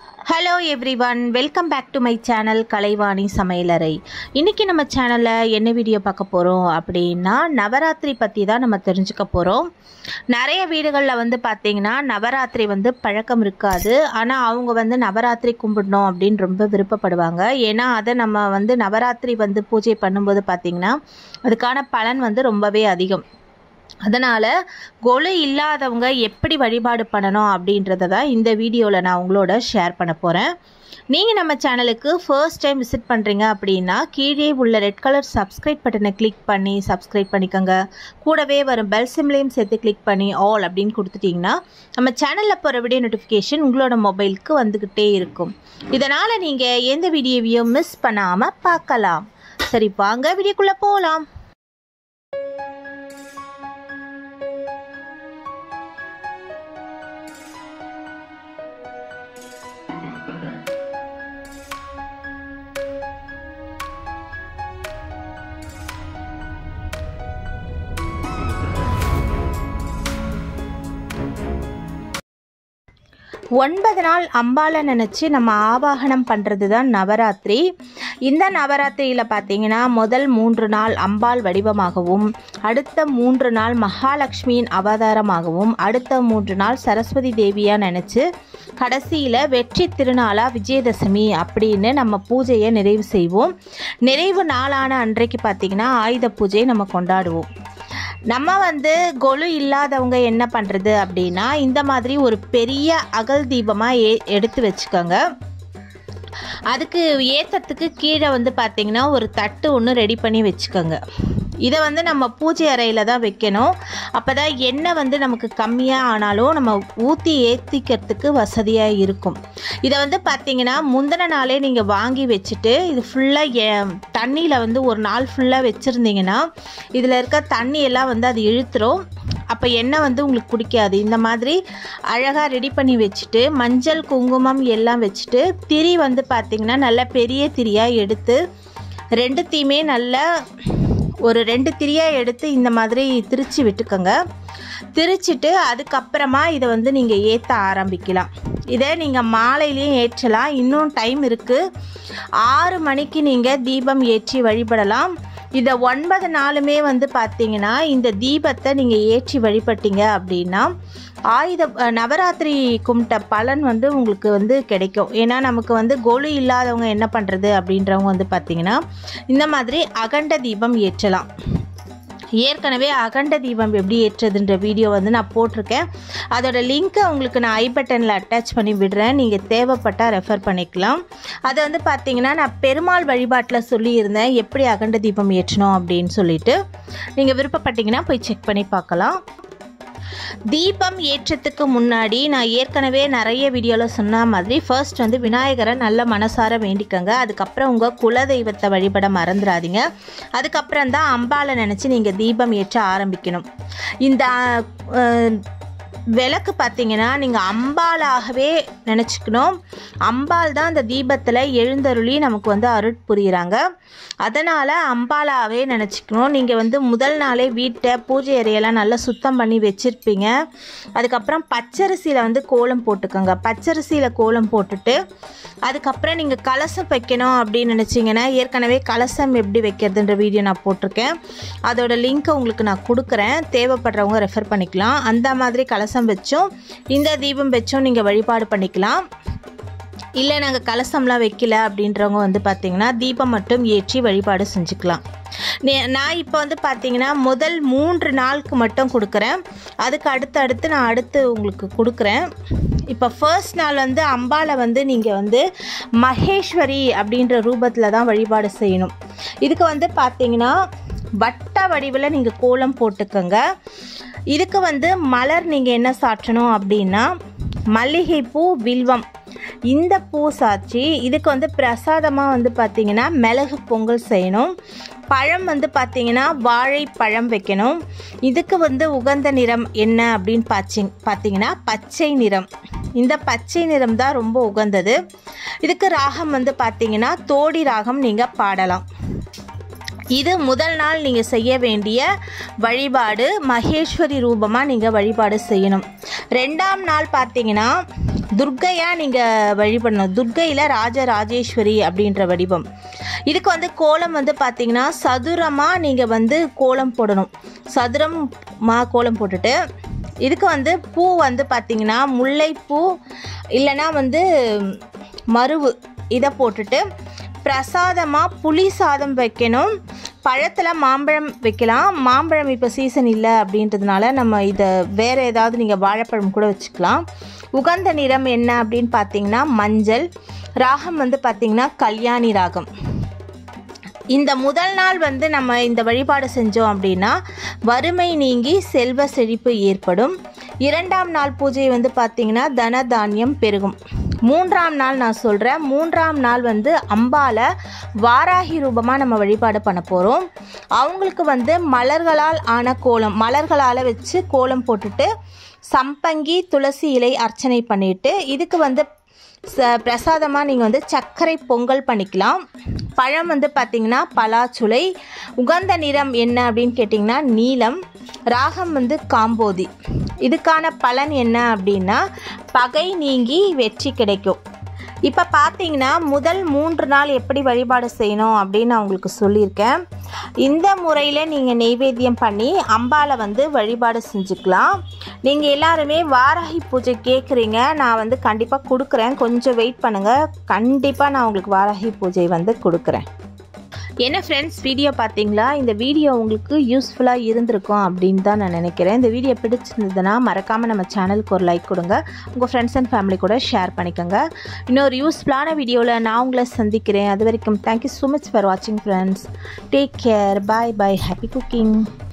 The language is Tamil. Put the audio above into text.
hello everyone welcome back to my channel Kalaivani சமையலறை இன்றைக்கி நம்ம சேனலில் என்ன வீடியோ பார்க்க போகிறோம் அப்படின்னா நவராத்திரி பற்றி தான் நம்ம தெரிஞ்சுக்க போகிறோம் நிறைய வீடுகளில் வந்து பார்த்திங்கன்னா நவராத்திரி வந்து பழக்கம் இருக்காது ஆனால் அவங்க வந்து நவராத்திரி கும்பிடணும் அப்படின்னு ரொம்ப விருப்பப்படுவாங்க ஏன்னா அதை நம்ம வந்து நவராத்திரி வந்து பூஜை பண்ணும்போது பார்த்திங்கன்னா அதுக்கான பலன் வந்து ரொம்பவே அதிகம் அதனால் கொலு இல்லாதவங்க எப்படி வழிபாடு பண்ணணும் அப்படின்றத தான் இந்த வீடியோவில் நான் உங்களோட ஷேர் பண்ண போகிறேன் நீங்கள் நம்ம சேனலுக்கு ஃபர்ஸ்ட் டைம் விசிட் பண்ணுறீங்க அப்படின்னா கீழே உள்ள ரெட் கலர் சப்ஸ்கிரைப் பட்டனை கிளிக் பண்ணி சப்ஸ்கிரைப் பண்ணிக்கோங்க கூடவே வரும் பெல் சிம்லையும் சேர்த்து கிளிக் பண்ணி ஆல் அப்படின்னு கொடுத்துட்டிங்கன்னா நம்ம சேனலில் போகிற வீடியோ நோட்டிஃபிகேஷன் உங்களோட மொபைலுக்கு வந்துக்கிட்டே இருக்கும் இதனால் நீங்கள் எந்த வீடியோவையும் மிஸ் பண்ணாமல் பார்க்கலாம் சரி வாங்க வீடியோக்குள்ளே போகலாம் ஒன்பது நாள் அம்பாலை நினச்சி நம்ம ஆவாகனம் பண்ணுறது தான் நவராத்திரி இந்த நவராத்திரியில் பார்த்தீங்கன்னா முதல் மூன்று நாள் அம்பாள் வடிவமாகவும் அடுத்த மூன்று நாள் மகாலட்சுமியின் அவதாரமாகவும் அடுத்த மூன்று நாள் சரஸ்வதி தேவியாக நினச்சி கடைசியில் வெற்றி திருநாளாக விஜயதசமி அப்படின்னு நம்ம பூஜையை நிறைவு செய்வோம் நிறைவு நாளான அன்றைக்கு பார்த்திங்கன்னா ஆயுத பூஜையை நம்ம கொண்டாடுவோம் நம்ம வந்து கொலு இல்லாதவங்க என்ன பண்ணுறது அப்படின்னா இந்த மாதிரி ஒரு பெரிய அகல் தீபமாக ஏ எடுத்து வச்சுக்கோங்க அதுக்கு ஏற்றத்துக்கு கீழே வந்து பார்த்திங்கன்னா ஒரு தட்டு ஒன்று ரெடி பண்ணி வச்சுக்கோங்க இதை வந்து நம்ம பூஜை அறையில் தான் வைக்கணும் அப்போ தான் எண்ணெய் வந்து நமக்கு கம்மியாக ஆனாலும் நம்ம ஊற்றி ஏற்றிக்கிறதுக்கு வசதியாக இருக்கும் இதை வந்து பார்த்திங்கன்னா முந்தின நாளே நீங்கள் வாங்கி வச்சுட்டு இது ஃபுல்லாக தண்ணியில் வந்து ஒரு நாள் ஃபுல்லாக வச்சுருந்தீங்கன்னா இதில் இருக்க தண்ணி எல்லாம் வந்து அது இழுத்துரும் அப்போ எண்ணெய் வந்து உங்களுக்கு பிடிக்காது இந்த மாதிரி அழகாக ரெடி பண்ணி வச்சுட்டு மஞ்சள் குங்குமம் எல்லாம் வச்சுட்டு திரி வந்து பார்த்திங்கன்னா நல்ல பெரிய திரியாக எடுத்து ரெண்டுத்தையுமே நல்லா ஒரு ரெண்டு திரியாக எடுத்து இந்த மாதிரி திரிச்சு விட்டுக்கோங்க திரிச்சிட்டு அதுக்கப்புறமா இதை வந்து நீங்கள் ஏற்ற ஆரம்பிக்கலாம் இதை நீங்கள் மாலையிலையும் ஏற்றலாம் இன்னும் டைம் இருக்குது ஆறு மணிக்கு நீங்கள் தீபம் ஏற்றி வழிபடலாம் இதை ஒன்பது நாளுமே வந்து பார்த்தீங்கன்னா இந்த தீபத்தை நீங்கள் ஏற்றி வழிபட்டீங்க அப்படின்னா ஆயுத நவராத்திரி கும்பிட்ட பலன் வந்து உங்களுக்கு வந்து கிடைக்கும் ஏன்னா நமக்கு வந்து கொலு இல்லாதவங்க என்ன பண்ணுறது அப்படின்றவங்க வந்து பார்த்திங்கன்னா இந்த மாதிரி அகண்ட தீபம் ஏற்றலாம் ஏற்கனவே அகண்ட தீபம் எப்படி ஏற்றுறதுன்ற வீடியோ வந்து நான் போட்டிருக்கேன் அதோட லிங்க்கை உங்களுக்கு நான் ஐ பட்டனில் அட்டாச் பண்ணி விடுறேன் நீங்கள் தேவைப்பட்டால் ரெஃபர் பண்ணிக்கலாம் அதை வந்து பார்த்தீங்கன்னா நான் பெருமாள் வழிபாட்டில் சொல்லியிருந்தேன் எப்படி அகண்ட தீபம் ஏற்றணும் அப்படின்னு சொல்லிட்டு நீங்கள் விருப்பப்பட்டீங்கன்னா போய் செக் பண்ணி பார்க்கலாம் தீபம் ஏற்றத்துக்கு முன்னாடி நான் ஏற்கனவே நிறைய வீடியோவில் சொன்ன மாதிரி ஃபர்ஸ்ட் வந்து விநாயகரை நல்ல மனசார வேண்டிக்கங்க அதுக்கப்புறம் உங்கள் குலதெய்வத்தை வழிபட மறந்துடாதீங்க அதுக்கப்புறம் தான் அம்பாலை நினச்சி நீங்கள் தீபம் ஏற்ற ஆரம்பிக்கணும் இந்த விளக்கு பார்த்தீங்கன்னா நீங்கள் அம்பாலாகவே நினச்சிக்கணும் அம்பாள் தான் அந்த தீபத்தில் எழுந்தருளி நமக்கு வந்து அருட் புரிகிறாங்க அதனால் அம்பாலாகவே நினச்சிக்கணும் நீங்கள் வந்து முதல் நாளே வீட்டை பூஜை அறையெல்லாம் நல்லா சுத்தம் பண்ணி வச்சுருப்பீங்க அதுக்கப்புறம் பச்சரிசியில் வந்து கோலம் போட்டுக்கோங்க பச்சரிசியில் கோலம் போட்டுட்டு அதுக்கப்புறம் நீங்கள் கலசம் வைக்கணும் அப்படின்னு நினச்சிங்கன்னா ஏற்கனவே கலசம் எப்படி வைக்கிறதுன்ற வீடியோ நான் போட்டிருக்கேன் அதோட லிங்க்கை உங்களுக்கு நான் கொடுக்குறேன் தேவைப்படுறவங்க ரெஃபர் பண்ணிக்கலாம் அந்த மாதிரி கலசம் வச்சும் இந்த தீபம் வச்சும் நீங்கள் வழிபாடு பண்ணிக்கலாம் இல்லை நாங்கள் கலசம்லாம் வைக்கல அப்படின்றவங்க வந்து பார்த்திங்கன்னா தீபம் மட்டும் ஏற்றி வழிபாடு செஞ்சுக்கலாம் நான் இப்போ வந்து பார்த்தீங்கன்னா முதல் மூன்று நாளுக்கு மட்டும் கொடுக்குறேன் அதுக்கு அடுத்து அடுத்து நான் அடுத்து உங்களுக்கு கொடுக்குறேன் இப்போ ஃபர்ஸ்ட் நாள் வந்து அம்பாலை வந்து நீங்கள் வந்து மகேஸ்வரி அப்படின்ற ரூபத்தில் தான் வழிபாடு செய்யணும் இதுக்கு வந்து பார்த்தீங்கன்னா வட்ட வடிவில் நீங்கள் கோலம் போட்டுக்கோங்க இதுக்கு வந்து மலர் நீங்கள் என்ன சாற்றணும் அப்படின்னா மல்லிகைப்பூ வில்வம் இந்த பூ சாட்சி இதுக்கு வந்து பிரசாதமாக வந்து பார்த்திங்கன்னா மிளகு பொங்கல் செய்யணும் பழம் வந்து பார்த்திங்கன்னா வாழைப்பழம் வைக்கணும் இதுக்கு வந்து உகந்த நிறம் என்ன அப்படின்னு பார்த்தி பார்த்தீங்கன்னா பச்சை நிறம் இந்த பச்சை நிறம் தான் ரொம்ப உகந்தது இதுக்கு ராகம் வந்து பார்த்திங்கன்னா தோடி ராகம் நீங்கள் பாடலாம் இது முதல் நாள் நீங்கள் செய்ய வேண்டிய வழிபாடு மகேஸ்வரி ரூபமாக நீங்கள் வழிபாடு செய்யணும் ரெண்டாம் நாள் பார்த்தீங்கன்னா துர்க்கையாக நீங்கள் வழிபடணும் துர்க்கையில் ராஜராஜேஸ்வரி அப்படின்ற வடிவம் இதுக்கு வந்து கோலம் வந்து பார்த்தீங்கன்னா சதுரமாக நீங்கள் வந்து கோலம் போடணும் சதுரமாக கோலம் போட்டுட்டு இதுக்கு வந்து பூ வந்து பார்த்தீங்கன்னா முல்லைப்பூ இல்லைன்னா வந்து மருவு இதை போட்டுட்டு பிரசாதமாக புளி சாதம் வைக்கணும் பழத்தில் மாம்பழம் வைக்கலாம் மாம்பழம் இப்போ சீசன் இல்லை அப்படின்றதுனால நம்ம இதை வேறு ஏதாவது நீங்கள் வாழைப்பழம் கூட வச்சுக்கலாம் உகந்த நிறம் என்ன அப்படின்னு பார்த்தீங்கன்னா மஞ்சள் ராகம் வந்து பார்த்தீங்கன்னா கல்யாணி ராகம் இந்த முதல் நாள் வந்து நம்ம இந்த வழிபாடு செஞ்சோம் அப்படின்னா வறுமை நீங்கி செல்வ செழிப்பு ஏற்படும் இரண்டாம் நாள் பூஜை வந்து பார்த்திங்கன்னா தன தானியம் பெருகும் மூன்றாம் நாள் நான் சொல்கிறேன் மூன்றாம் நாள் வந்து அம்பால வாராகி ரூபமாக நம்ம வழிபாடு பண்ண போகிறோம் அவங்களுக்கு வந்து மலர்களால் ஆன கோலம் மலர்களால் வச்சு கோலம் போட்டுட்டு சம்பங்கி துளசி இலை அர்ச்சனை பண்ணிட்டு இதுக்கு வந்து ச பிரசாதமாக நீங்கள் வந்து சர்க்கரை பொங்கல் பண்ணிக்கலாம் பழம் வந்து பார்த்திங்கன்னா பலாச்சுளை உகந்த நிறம் என்ன அப்படின்னு கேட்டிங்கன்னா நீலம் ராகம் வந்து காம்போதி இதுக்கான பலன் என்ன அப்படின்னா பகை நீங்கி வெற்றி கிடைக்கும் இப்போ பார்த்தீங்கன்னா முதல் மூன்று நாள் எப்படி வழிபாடு செய்யணும் அப்படின்னு நான் உங்களுக்கு சொல்லியிருக்கேன் இந்த முறையில் நீங்கள் நெய்வேத்தியம் பண்ணி அம்பாவை வந்து வழிபாடு செஞ்சுக்கலாம் நீங்கள் எல்லாருமே வாராகி பூஜை கேட்குறீங்க நான் வந்து கண்டிப்பாக கொடுக்குறேன் கொஞ்சம் வெயிட் பண்ணுங்கள் கண்டிப்பாக நான் உங்களுக்கு வாராகி பூஜை வந்து கொடுக்குறேன் என்ன ஃப்ரெண்ட்ஸ் வீடியோ பார்த்தீங்களா இந்த வீடியோ உங்களுக்கு யூஸ்ஃபுல்லாக இருந்திருக்கும் அப்படின்னு தான் நான் நினைக்கிறேன் இந்த வீடியோ பிடிச்சிருந்ததுன்னா மறக்காமல் நம்ம சேனலுக்கு ஒரு லைக் கொடுங்க உங்கள் ஃப்ரெண்ட்ஸ் அண்ட் ஃபேமிலி கூட ஷேர் பண்ணிக்கோங்க இன்னொரு யூஸ்ஃபுல்லான வீடியோவில் நான் உங்களை சந்திக்கிறேன் அது வரைக்கும் தேங்க்யூ ஸோ மச் ஃபார் வாட்சிங் friends take care bye bye happy cooking